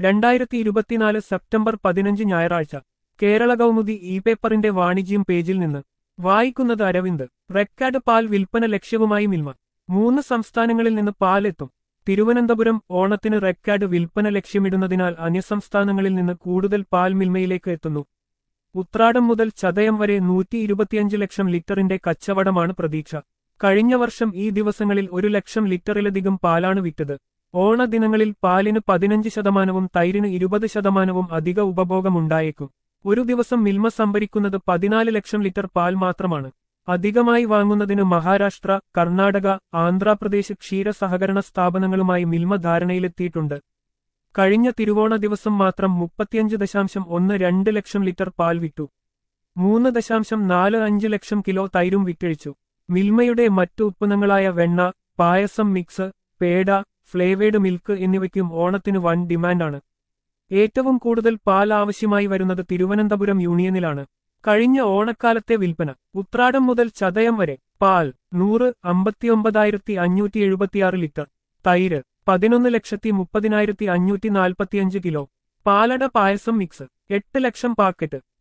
രണ്ടായിരത്തി ഇരുപത്തിനാല് സെപ്റ്റംബർ പതിനഞ്ച് ഞായറാഴ്ച കേരള കൗമുദി ഇ പേപ്പറിന്റെ വാണിജ്യം പേജിൽ നിന്ന് വായിക്കുന്നത് അരവിന്ദ് റെക്കാർഡ് പാൽ വിൽപ്പന ലക്ഷ്യവുമായി മിൽമ മൂന്ന് സംസ്ഥാനങ്ങളിൽ നിന്ന് പാലെത്തും തിരുവനന്തപുരം ഓണത്തിന് റെക്കാർഡ് വിൽപ്പന ലക്ഷ്യമിടുന്നതിനാൽ അന്യസംസ്ഥാനങ്ങളിൽ നിന്ന് കൂടുതൽ പാൽ മിൽമയിലേക്ക് എത്തുന്നു ഉത്രാടം മുതൽ ചതയം വരെ നൂറ്റി ഇരുപത്തിയഞ്ച് ലക്ഷം ലിറ്ററിന്റെ കച്ചവടമാണ് പ്രതീക്ഷ കഴിഞ്ഞ വർഷം ഈ ദിവസങ്ങളിൽ ഒരു ലക്ഷം ലിറ്ററിലധികം പാലാണ് വിറ്റത് ഓണദിനങ്ങളിൽ പാലിന് പതിനഞ്ച് ശതമാനവും തൈരിന് ഇരുപത് ശതമാനവും അധിക ഉപഭോഗമുണ്ടായേക്കും ഒരു ദിവസം മിൽമ സംഭരിക്കുന്നത് പതിനാല് ലക്ഷം ലിറ്റർ പാൽ മാത്രമാണ് അധികമായി വാങ്ങുന്നതിന് മഹാരാഷ്ട്ര കർണാടക ആന്ധ്രാപ്രദേശ് ക്ഷീര സഹകരണ സ്ഥാപനങ്ങളുമായി മിൽമ ധാരണയിലെത്തിയിട്ടുണ്ട് കഴിഞ്ഞ തിരുവോണ ദിവസം മാത്രം മുപ്പത്തിയഞ്ച് ദശാംശം ഒന്ന് രണ്ട് ലക്ഷം ലിറ്റർ പാൽ വിറ്റു മൂന്ന് ദശാംശം നാല് അഞ്ച് ലക്ഷം കിലോ തൈരും വിറ്റഴിച്ചു മിൽമയുടെ മറ്റു ഉത്പന്നങ്ങളായ വെണ്ണ പായസം മിക്സ് പേട ഫ്ലേവേഡ് മിൽക്ക് എന്നിവയ്ക്കും ഓണത്തിന് വൻ ഡിമാൻഡാണ് ഏറ്റവും കൂടുതൽ പാൽ ആവശ്യമായി വരുന്നത് തിരുവനന്തപുരം യൂണിയനിലാണ് കഴിഞ്ഞ ഓണക്കാലത്തെ വിൽപ്പന ഉത്രാടം മുതൽ ചതയം വരെ പാൽ നൂറ് അമ്പത്തിയൊമ്പതായിരത്തി അഞ്ഞൂറ്റി എഴുപത്തിയാറ് ലിറ്റർ തൈര് പതിനൊന്ന് ലക്ഷത്തി മുപ്പതിനായിരത്തി അഞ്ഞൂറ്റി നാൽപ്പത്തിയഞ്ച് കിലോ പാലട പായസം മിക്സ് എട്ട് ലക്ഷം പാക്കറ്റ്